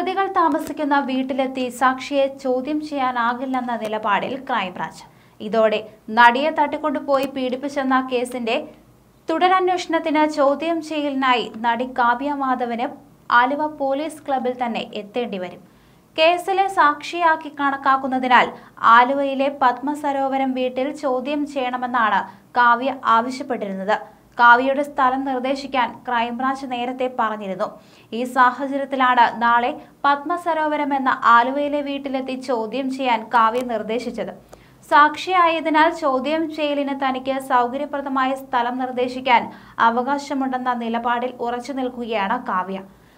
പ്രതികൾ താമസിക്കുന്ന വീട്ടിലെത്തി സാക്ഷിയെ ചോദ്യം ചെയ്യാനാകില്ലെന്ന നിലപാടിൽ ക്രൈംബ്രാഞ്ച് ഇതോടെ നടിയെ തട്ടിക്കൊണ്ടുപോയി പീഡിപ്പിച്ചെന്ന കേസിന്റെ തുടരന്വേഷണത്തിന് ചോദ്യം ചെയ്യലിനായി നടി കാവ്യ മാധവന് ആലുവ പോലീസ് ക്ലബിൽ തന്നെ എത്തേണ്ടി വരും കേസിലെ സാക്ഷിയാക്കി കണക്കാക്കുന്നതിനാൽ ആലുവയിലെ പത്മസരോവരം വീട്ടിൽ ചോദ്യം ചെയ്യണമെന്നാണ് കാവ്യ ആവശ്യപ്പെട്ടിരുന്നത് കാവ്യയുടെ സ്ഥലം നിർദ്ദേശിക്കാൻ ക്രൈംബ്രാഞ്ച് നേരത്തെ പറഞ്ഞിരുന്നു ഈ സാഹചര്യത്തിലാണ് നാളെ പത്മസരോവരം എന്ന ആലുവയിലെ വീട്ടിലെത്തി ചോദ്യം ചെയ്യാൻ കാവ്യ നിർദ്ദേശിച്ചത് സാക്ഷിയായതിനാൽ ചോദ്യം ചെയ്യലിന് തനിക്ക് സൗകര്യപ്രദമായ സ്ഥലം നിർദ്ദേശിക്കാൻ അവകാശമുണ്ടെന്ന നിലപാടിൽ ഉറച്ചു നിൽക്കുകയാണ് കാവ്യ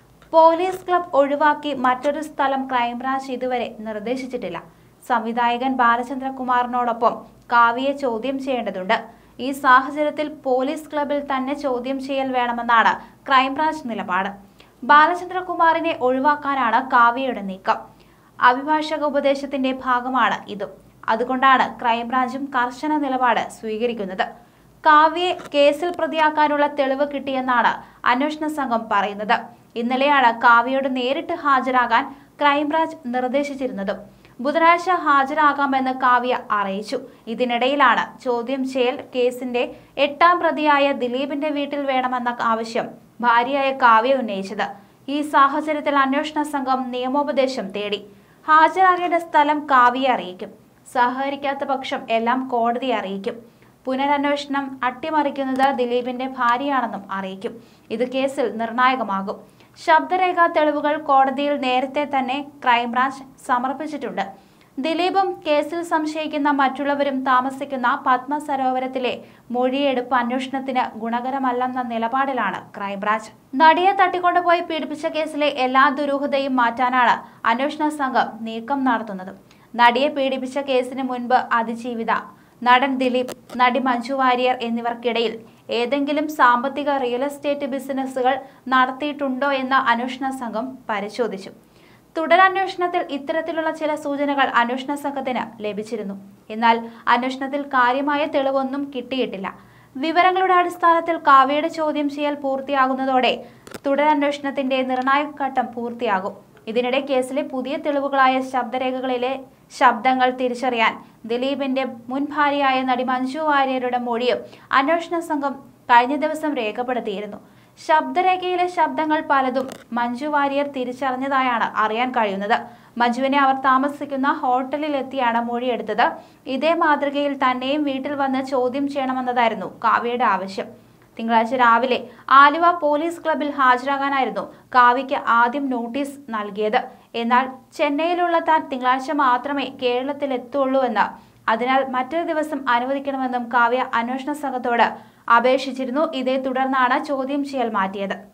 പോലീസ് ക്ലബ് ഒഴിവാക്കി മറ്റൊരു സ്ഥലം ക്രൈംബ്രാഞ്ച് ഇതുവരെ നിർദ്ദേശിച്ചിട്ടില്ല സംവിധായകൻ ബാലചന്ദ്രകുമാറിനോടൊപ്പം കാവ്യയെ ചോദ്യം ചെയ്യേണ്ടതുണ്ട് ഈ സാഹചര്യത്തിൽ പോലീസ് ക്ലബിൽ തന്നെ ചോദ്യം ചെയ്യൽ വേണമെന്നാണ് ക്രൈംബ്രാഞ്ച് നിലപാട് ബാലചന്ദ്രകുമാറിനെ ഒഴിവാക്കാനാണ് കാവ്യയുടെ നീക്കം അഭിഭാഷക ഉപദേശത്തിന്റെ ഭാഗമാണ് ഇതും അതുകൊണ്ടാണ് ക്രൈംബ്രാഞ്ചും കർശന നിലപാട് സ്വീകരിക്കുന്നത് കാവ്യയെ കേസിൽ പ്രതിയാക്കാനുള്ള തെളിവ് കിട്ടിയെന്നാണ് അന്വേഷണ സംഘം പറയുന്നത് ഇന്നലെയാണ് കാവ്യയോട് നേരിട്ട് ഹാജരാകാൻ ക്രൈംബ്രാഞ്ച് നിർദ്ദേശിച്ചിരുന്നതും ബുധനാഴ്ച ഹാജരാകാമെന്ന് കാവ്യ അറിയിച്ചു ഇതിനിടയിലാണ് ചോദ്യം ചെയ്യൽ കേസിന്റെ എട്ടാം പ്രതിയായ ദിലീപിന്റെ വീട്ടിൽ വേണമെന്ന ആവശ്യം ഭാര്യയായ കാവ്യ ഉന്നയിച്ചത് ഈ സാഹചര്യത്തിൽ അന്വേഷണ സംഘം നിയമോപദേശം തേടി ഹാജരാകേണ്ട സ്ഥലം കാവ്യയെ അറിയിക്കും സഹകരിക്കാത്ത പക്ഷം എല്ലാം കോടതിയെ അറിയിക്കും പുനരന്വേഷണം അട്ടിമറിക്കുന്നത് ദിലീപിന്റെ ഭാര്യയാണെന്നും അറിയിക്കും ഇത് കേസിൽ നിർണായകമാകും ശബ്ദരേഖ തെളിവുകൾ കോടതിയിൽ നേരത്തെ തന്നെ ക്രൈംബ്രാഞ്ച് സമർപ്പിച്ചിട്ടുണ്ട് ദിലീപും കേസിൽ സംശയിക്കുന്ന മറ്റുള്ളവരും താമസിക്കുന്ന പത്മസരോവരത്തിലെ മൊഴിയെടുപ്പ് അന്വേഷണത്തിന് ഗുണകരമല്ലെന്ന നിലപാടിലാണ് ക്രൈംബ്രാഞ്ച് നടിയെ തട്ടിക്കൊണ്ടുപോയി പീഡിപ്പിച്ച കേസിലെ എല്ലാ ദുരൂഹതയും മാറ്റാനാണ് അന്വേഷണ സംഘം നീക്കം നടത്തുന്നത് നടിയെ പീഡിപ്പിച്ച കേസിന് മുൻപ് അതിജീവിത നടൻ ദിലീപ് നടി മഞ്ജു വാര്യർ എന്നിവർക്കിടയിൽ ഏതെങ്കിലും സാമ്പത്തിക റിയൽ എസ്റ്റേറ്റ് ബിസിനസ്സുകൾ നടത്തിയിട്ടുണ്ടോ എന്ന് അന്വേഷണ സംഘം പരിശോധിച്ചു തുടരന്വേഷണത്തിൽ ഇത്തരത്തിലുള്ള ചില സൂചനകൾ അന്വേഷണ സംഘത്തിന് ലഭിച്ചിരുന്നു എന്നാൽ അന്വേഷണത്തിൽ കാര്യമായ തെളിവൊന്നും കിട്ടിയിട്ടില്ല വിവരങ്ങളുടെ അടിസ്ഥാനത്തിൽ കാവ്യയുടെ ചോദ്യം ചെയ്യൽ പൂർത്തിയാകുന്നതോടെ തുടരന്വേഷണത്തിന്റെ നിർണായക ഘട്ടം പൂർത്തിയാകും ഇതിനിടെ കേസിലെ പുതിയ തെളിവുകളായ ശബ്ദരേഖകളിലെ ശബ്ദങ്ങൾ തിരിച്ചറിയാൻ ദിലീപിന്റെ മുൻ ഭാര്യയായ നടി മഞ്ജു വാര്യരുടെ മൊഴിയും അന്വേഷണ സംഘം കഴിഞ്ഞ ദിവസം രേഖപ്പെടുത്തിയിരുന്നു ശബ്ദരേഖയിലെ ശബ്ദങ്ങൾ പലതും മഞ്ജു വാര്യർ തിരിച്ചറിഞ്ഞതായാണ് അറിയാൻ കഴിയുന്നത് മഞ്ജുവിനെ അവർ താമസിക്കുന്ന ഹോട്ടലിൽ എത്തിയാണ് മൊഴിയെടുത്തത് ഇതേ മാതൃകയിൽ തന്നെയും വീട്ടിൽ വന്ന് ചോദ്യം ചെയ്യണമെന്നതായിരുന്നു കാവ്യയുടെ ആവശ്യം തിങ്കളാഴ്ച രാവിലെ ആലുവ പോലീസ് ക്ലബിൽ ഹാജരാകാനായിരുന്നു കാവ്യയ്ക്ക് ആദ്യം നോട്ടീസ് നൽകിയത് എന്നാൽ ചെന്നൈയിലുള്ള താൻ തിങ്കളാഴ്ച മാത്രമേ കേരളത്തിലെത്തുള്ളൂവെന്ന് അതിനാൽ മറ്റൊരു ദിവസം അനുവദിക്കണമെന്നും കാവ്യ അന്വേഷണ സംഘത്തോട് അപേക്ഷിച്ചിരുന്നു ഇതേ തുടർന്നാണ് ചോദ്യം ചെയ്യൽ മാറ്റിയത്